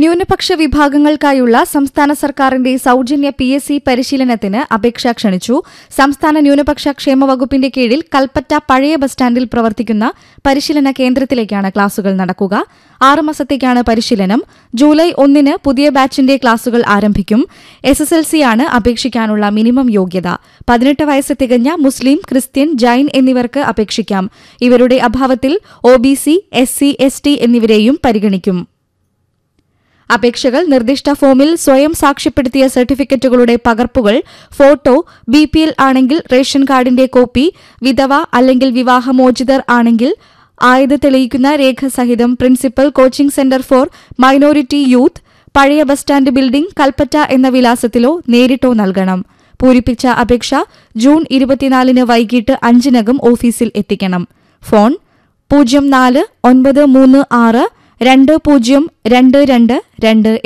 ന്യൂനപക്ഷ വിഭാഗങ്ങൾക്കായുള്ള സംസ്ഥാന സർക്കാരിന്റെ സൌജന്യ പി എസ് സി പരിശീലനത്തിന് അപേക്ഷ ക്ഷണിച്ചു സംസ്ഥാന ന്യൂനപക്ഷ ക്ഷേമ വകുപ്പിന്റെ കീഴിൽ കൽപ്പറ്റ പഴയ ബസ് സ്റ്റാൻഡിൽ പ്രവർത്തിക്കുന്ന പരിശീലന കേന്ദ്രത്തിലേക്കാണ് ക്ലാസുകൾ നടക്കുക ആറ് മാസത്തേക്കാണ് പരിശീലനം ജൂലൈ ഒന്നിന് പുതിയ ബാച്ചിന്റെ ക്ലാസുകൾ ആരംഭിക്കും എസ് എസ് എൽ സിയാണ് അപേക്ഷിക്കാനുള്ള മിനിമം യോഗ്യത പതിനെട്ട് വയസ്സ് തികഞ്ഞ മുസ്ലിം ക്രിസ്ത്യൻ ജൈൻ എന്നിവർക്ക് അപേക്ഷിക്കാം ഇവരുടെ അഭാവത്തിൽ O B C S C S T എന്നിവരെയും പരിഗണിക്കും അപേക്ഷകൾ നിർദ്ദിഷ്ട ഫോമിൽ സ്വയം സാക്ഷ്യപ്പെടുത്തിയ സർട്ടിഫിക്കറ്റുകളുടെ പകർപ്പുകൾ ഫോട്ടോ ബി പി എൽ ആണെങ്കിൽ റേഷൻ കാർഡിന്റെ കോപ്പി വിധവ അല്ലെങ്കിൽ വിവാഹമോചിതർ ആണെങ്കിൽ ആയത് തെളിയിക്കുന്ന രേഖ സഹിതം principal coaching centre for minority youth പഴയ ബസ് സ്റ്റാൻഡ് ബിൽഡിംഗ് കൽപ്പറ്റ എന്ന വിലാസത്തിലോ നേരിട്ടോ നൽകണം പൂരിപ്പിച്ച അപേക്ഷ ജൂൺ ഇരുപത്തിനാലിന് വൈകിട്ട് അഞ്ചിനകം ഓഫീസിൽ എത്തിക്കണം ഫോൺ പൂജ്യം നാല് ഒൻപത് മൂന്ന് ആറ് രണ്ട് പൂജ്യം രണ്ട് രണ്ട് രണ്ട്